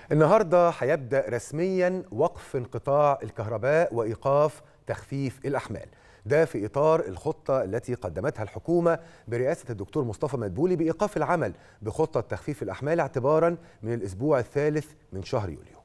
النهارده هيبدا رسميا وقف انقطاع الكهرباء وايقاف تخفيف الاحمال ده في اطار الخطه التي قدمتها الحكومه برئاسه الدكتور مصطفى مدبولي بايقاف العمل بخطه تخفيف الاحمال اعتبارا من الاسبوع الثالث من شهر يوليو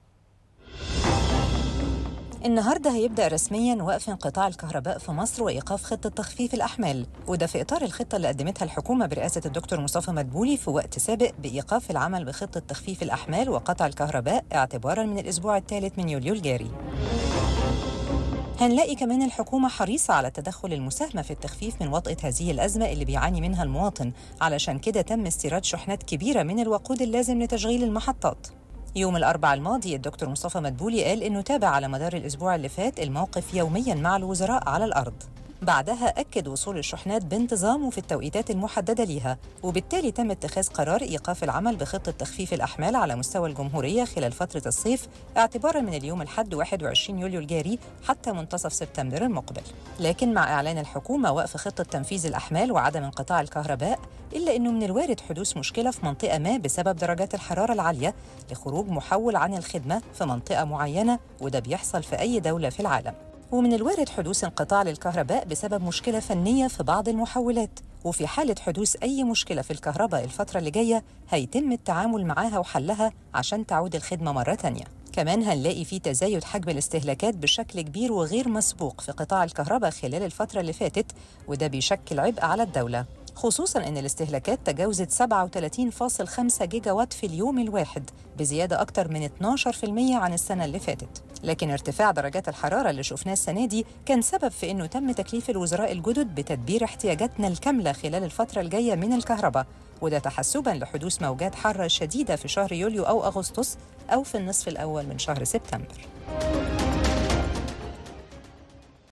النهارده هيبدأ رسميا وقف انقطاع الكهرباء في مصر وإيقاف خطة تخفيف الأحمال وده في إطار الخطة اللي قدمتها الحكومة برئاسة الدكتور مصطفى مدبولي في وقت سابق بإيقاف العمل بخطة تخفيف الأحمال وقطع الكهرباء اعتبارا من الأسبوع الثالث من يوليو الجاري هنلاقي كمان الحكومة حريصة على التدخل المساهمة في التخفيف من وطأة هذه الأزمة اللي بيعاني منها المواطن علشان كده تم استيراد شحنات كبيرة من الوقود اللازم لتشغيل المحطات يوم الأربعاء الماضي الدكتور مصطفى مدبولي قال إنه تابع على مدار الأسبوع اللي فات الموقف يوميا مع الوزراء على الأرض بعدها أكد وصول الشحنات بانتظام وفي التوقيتات المحددة ليها وبالتالي تم اتخاذ قرار إيقاف العمل بخطة تخفيف الأحمال على مستوى الجمهورية خلال فترة الصيف اعتبارا من اليوم الحد 21 يوليو الجاري حتى منتصف سبتمبر المقبل لكن مع إعلان الحكومة وقف خطة تنفيذ الأحمال وعدم انقطاع الكهرباء إلا أنه من الوارد حدوث مشكلة في منطقة ما بسبب درجات الحرارة العالية لخروج محول عن الخدمة في منطقة معينة وده بيحصل في أي دولة في العالم ومن الوارد حدوث انقطاع للكهرباء بسبب مشكلة فنية في بعض المحولات وفي حالة حدوث أي مشكلة في الكهرباء الفترة اللي جاية هيتم التعامل معاها وحلها عشان تعود الخدمة مرة تانية كمان هنلاقي في تزايد حجم الاستهلاكات بشكل كبير وغير مسبوق في قطاع الكهرباء خلال الفترة اللي فاتت وده بيشكل عبء على الدولة خصوصا ان الاستهلاكات تجاوزت 37.5 جيجا وات في اليوم الواحد بزياده اكتر من 12% عن السنه اللي فاتت لكن ارتفاع درجات الحراره اللي شفناه السنه دي كان سبب في انه تم تكليف الوزراء الجدد بتدبير احتياجاتنا الكامله خلال الفتره الجايه من الكهرباء وده تحسبا لحدوث موجات حاره شديده في شهر يوليو او اغسطس او في النصف الاول من شهر سبتمبر